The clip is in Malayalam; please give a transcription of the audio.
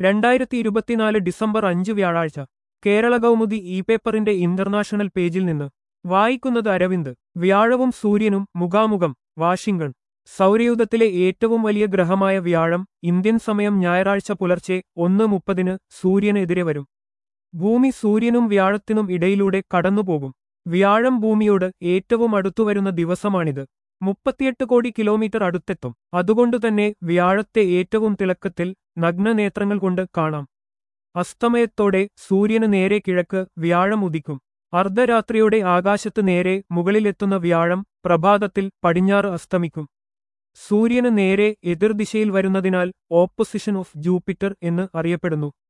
രണ്ടായിരത്തി ഇരുപത്തിനാല് ഡിസംബർ അഞ്ച് വ്യാഴാഴ്ച കേരള കൗമുദി ഇ പേപ്പറിന്റെ ഇന്റർനാഷണൽ പേജിൽ നിന്ന് വായിക്കുന്നത് അരവിന്ദ് വ്യാഴവും സൂര്യനും മുഖാമുഖം വാഷിംഗ്ടൺ സൗരയൂഥത്തിലെ ഏറ്റവും വലിയ ഗ്രഹമായ വ്യാഴം ഇന്ത്യൻ സമയം ഞായറാഴ്ച പുലർച്ചെ ഒന്ന് മുപ്പതിന് സൂര്യനെതിരെ വരും ഭൂമി സൂര്യനും വ്യാഴത്തിനും ഇടയിലൂടെ കടന്നുപോകും വ്യാഴം ഭൂമിയോട് ഏറ്റവും അടുത്തുവരുന്ന ദിവസമാണിത് മുപ്പത്തിയെട്ട് കോടി കിലോമീറ്റർ അടുത്തെത്തും അതുകൊണ്ടുതന്നെ വ്യാഴത്തെ ഏറ്റവും തിളക്കത്തിൽ നഗ്നനേത്രങ്ങൾ കൊണ്ട് കാണാം അസ്തമയത്തോടെ സൂര്യന് നേരെ കിഴക്ക് വ്യാഴം ഉദിക്കും അർദ്ധരാത്രിയോടെ ആകാശത്ത് നേരെ മുകളിലെത്തുന്ന വ്യാഴം പ്രഭാതത്തിൽ പടിഞ്ഞാറ് അസ്തമിക്കും സൂര്യന് നേരെ എതിർദിശയിൽ വരുന്നതിനാൽ ഓപ്പോസിഷൻ ഓഫ് ജൂപ്പിറ്റർ എന്ന് അറിയപ്പെടുന്നു